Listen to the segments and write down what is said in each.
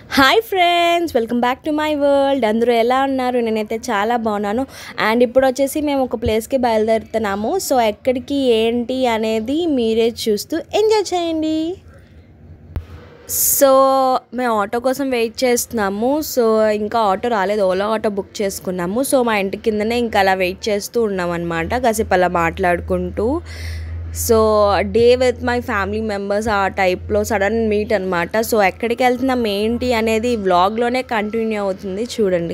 Hi friends welcome back to my world అందరూ ఎలా ఉన్నారు నేనైతే చాలా బాగున్నాను అండ్ ఇప్పుడు వచ్చేసి మేము ఒక ప్లేస్కి బయలుదేరుతున్నాము సో ఎక్కడికి ఏంటి అనేది మీరే చూస్తూ ఎంజాయ్ చేయండి సో మేము ఆటో కోసం వెయిట్ చేస్తున్నాము సో ఇంకా ఆటో రాలేదు ఓలా ఆటో బుక్ చేసుకున్నాము సో మా ఇంటి కిందనే ఇంకా అలా వెయిట్ చేస్తూ ఉన్నాం అనమాట కాసేపు అలా మాట్లాడుకుంటూ so day with my family members ఆ టైప్లో సడన్ మీట్ అనమాట సో ఎక్కడికి వెళ్తున్నాం ఏంటి అనేది వ్లాగ్లోనే కంటిన్యూ అవుతుంది చూడండి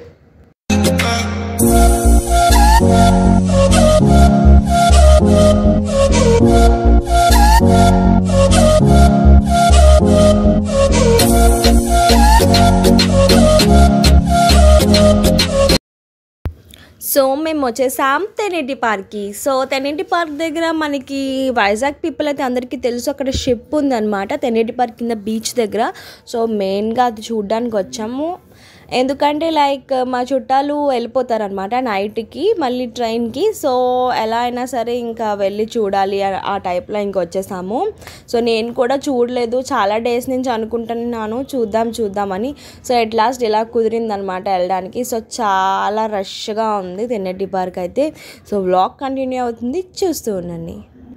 సో మేము వచ్చేసాం తెన్నింటి పార్క్కి సో తెన్నింటి పార్క్ దగ్గర మనకి వైజాగ్ పీపుల్ అయితే అందరికీ తెలుసు అక్కడ షిప్ ఉందన్నమాట తెన్నింటి పార్క్ కింద బీచ్ దగ్గర సో మెయిన్గా అది చూడడానికి వచ్చాము ఎందుకంటే లైక్ మా చుట్టాలు వెళ్ళిపోతారనమాట నైట్కి మళ్ళీ ట్రైన్కి సో ఎలా అయినా సరే ఇంకా వెళ్ళి చూడాలి ఆ- ఆ టైప్లో ఇంక వచ్చేసాము సో నేను కూడా చూడలేదు చాలా డేస్ నుంచి అనుకుంటున్నాను చూద్దాం చూద్దామని సో ఎట్ లాస్ట్ ఇలా కుదిరిందనమాట వెళ్ళడానికి సో చాలా రష్గా ఉంది తెన్నెట్టి పార్క్ అయితే సో వ్లాగ్ కంటిన్యూ అవుతుంది చూస్తూ ఉండండి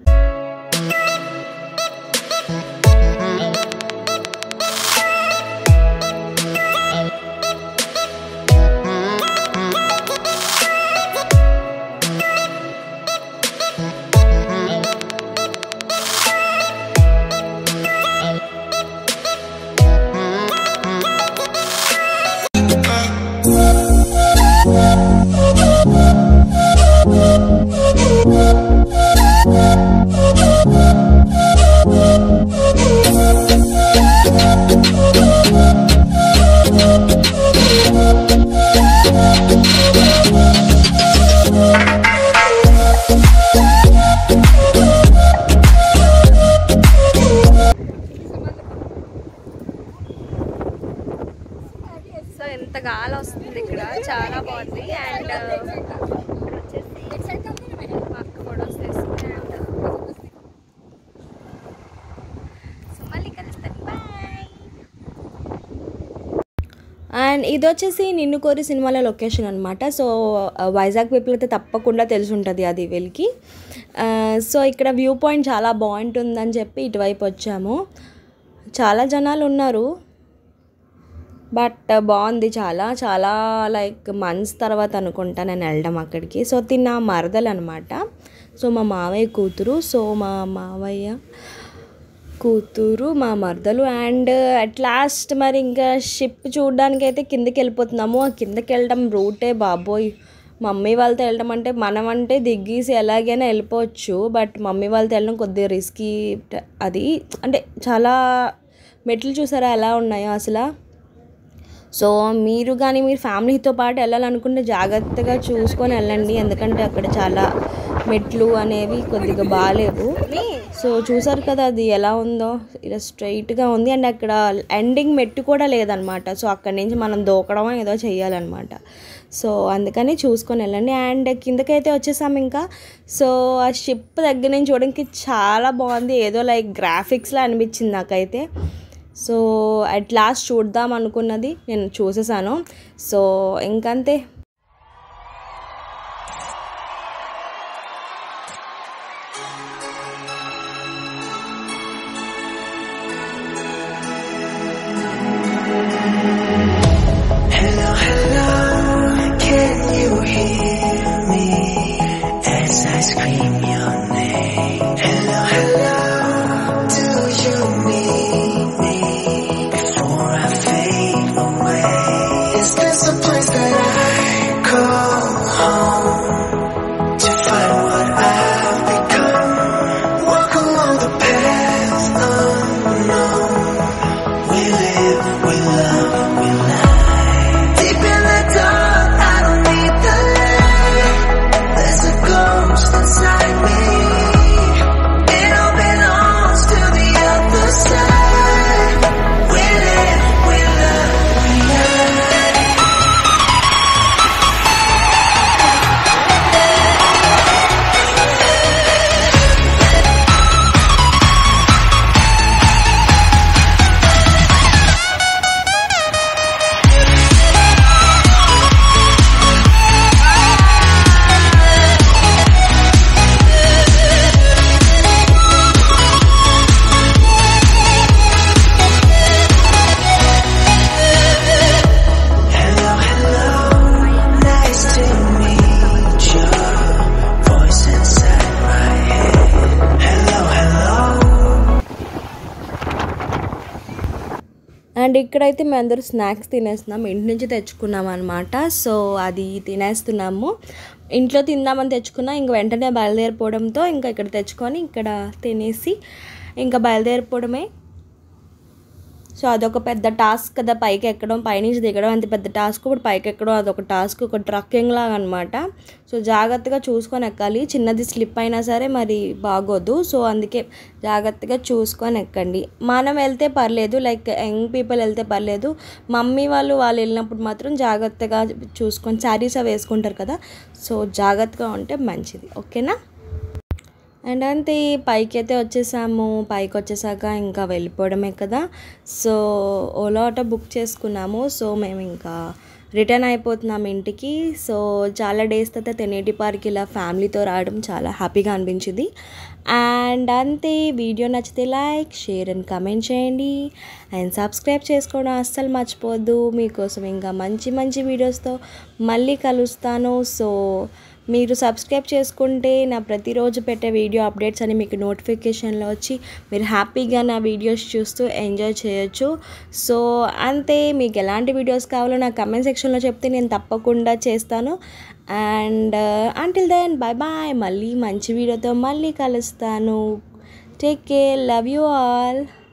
సో ఎంత గాలి వస్తుంది ఇక్కడ చాలా బాగుంది అండ్ అక్క ఫొటోస్ తీసుకుని సో మళ్ళీ కలుస్తాను బాయ్ అండ్ ఇది వచ్చేసి నిన్ను కోరి సినిమాల లొకేషన్ అనమాట సో ఆ, వైజాగ్ పీపుల్ అయితే తప్పకుండా తెలిసి ఉంటుంది అది వీళ్ళకి ఆ, సో ఇక్కడ వ్యూ పాయింట్ చాలా బాగుంటుందని చెప్పి ఇటువైపు వచ్చాము చాలా జనాలు ఉన్నారు బట్ బాగుంది చాలా చాలా లైక్ మంత్స్ తర్వాత అనుకుంటా నేను వెళ్ళడం అక్కడికి సో తిన్న మరదలు అనమాట సో మా మావయ్య కూతురు సో మా మావయ్య కూతురు మా మరదలు అండ్ అట్ లాస్ట్ మరి ఇంకా షిప్ చూడడానికి అయితే కిందకి వెళ్ళిపోతున్నాము ఆ కిందకి వెళ్ళడం రూటే బాబోయ్ మమ్మీ వాళ్ళతో వెళ్ళడం అంటే మనం అంటే దిగ్గేసి ఎలాగైనా వెళ్ళిపోవచ్చు బట్ మమ్మీ వాళ్ళతో వెళ్ళడం కొద్దిగా రిస్కీ అది అంటే చాలా మెట్లు చూసారా ఎలా ఉన్నాయో అసలు సో మీరు కానీ మీరు ఫ్యామిలీతో పాటు వెళ్ళాలనుకుంటే జాగ్రత్తగా చూసుకొని వెళ్ళండి ఎందుకంటే అక్కడ చాలా మెట్లు అనేవి కొద్దిగా బాగాలేవు సో చూసారు కదా అది ఎలా ఉందో ఇలా స్ట్రైట్గా ఉంది అండ్ అక్కడ ఎండింగ్ మెట్టు కూడా లేదనమాట సో అక్కడి నుంచి మనం దూకడం ఏదో చేయాలన్నమాట సో అందుకని చూసుకొని వెళ్ళండి అండ్ కిందకైతే వచ్చేసాం ఇంకా సో ఆ షిప్ దగ్గర నుంచి చూడడానికి చాలా బాగుంది ఏదో లైక్ గ్రాఫిక్స్లా అనిపించింది నాకైతే సో అట్ లాస్ట్ చూద్దాం అనుకున్నది నేను చూసేసాను సో ఇంకంతే Hello, hello, can you hear me as I scream your name? Hello, hello, do you need me before I fade away? Is this a place that I call home to find what I've become? Walk along the path unknown. We live, we love, we lie. Deep in the dark, I don't need the light. There's a ghost inside me. It all belongs to the other side. We live, we love, we lie. And ఇక్కడైతే మేము అందరూ snacks తినేస్తున్నాం ఇంటి నుంచి తెచ్చుకున్నాం అనమాట so అది తినేస్తున్నాము ఇంట్లో తిందామని తెచ్చుకున్నా ఇంక వెంటనే బయలుదేరిపోవడంతో ఇంకా ఇక్కడ తెచ్చుకొని ఇక్కడ తినేసి ఇంకా బయలుదేరిపోవడమే సో అదొక పెద్ద టాస్క్ కదా పైకి ఎక్కడం పైనుంచి దిగడం అంత పెద్ద టాస్క్ ఇప్పుడు పైకి ఎక్కడం అదొక టాస్క్ ఒక ట్రక్కింగ్ లాగా అనమాట సో జాగ్రత్తగా చూసుకొని ఎక్కాలి చిన్నది స్లిప్ అయినా సరే మరి బాగోదు సో అందుకే జాగ్రత్తగా చూసుకొని ఎక్కండి మనం వెళ్తే పర్లేదు లైక్ యంగ్ పీపుల్ వెళ్తే పర్లేదు మమ్మీ వాళ్ళు వాళ్ళు వెళ్ళినప్పుడు మాత్రం జాగ్రత్తగా చూసుకొని శారీస్ అవి వేసుకుంటారు కదా సో జాగ్రత్తగా ఉంటే మంచిది ఓకేనా అండ్ అంతే పైకి అయితే వచ్చేసాము పైకి వచ్చేసాక ఇంకా వెళ్ళిపోవడమే కదా సో ఓలా ఆటో బుక్ చేసుకున్నాము సో మేము ఇంకా రిటర్న్ అయిపోతున్నాం ఇంటికి సో చాలా డేస్ తర్వాత తెనేటి పార్క్ ఇలా ఫ్యామిలీతో రావడం చాలా హ్యాపీగా అనిపించింది అండ్ అంతే వీడియో నచ్చితే లైక్ షేర్ అండ్ కమెంట్ చేయండి అండ్ సబ్స్క్రైబ్ చేసుకోవడం అస్సలు మర్చిపోవద్దు మీకోసం ఇంకా మంచి మంచి వీడియోస్తో మళ్ళీ కలుస్తాను సో మీరు సబ్స్క్రైబ్ చేసుకుంటే నా ప్రతిరోజు పెట్టే వీడియో అప్డేట్స్ అని మీకు నోటిఫికేషన్లో వచ్చి మీరు హ్యాపీగా నా వీడియోస్ చూస్తూ ఎంజాయ్ చేయొచ్చు సో అంతే మీకు ఎలాంటి వీడియోస్ కావాలో నా కమెంట్ సెక్షన్లో చెప్తే నేను తప్పకుండా చేస్తాను and until then bye bye మళ్ళీ మంచి వీడియోతో మళ్ళీ కలుస్తాను take care love you all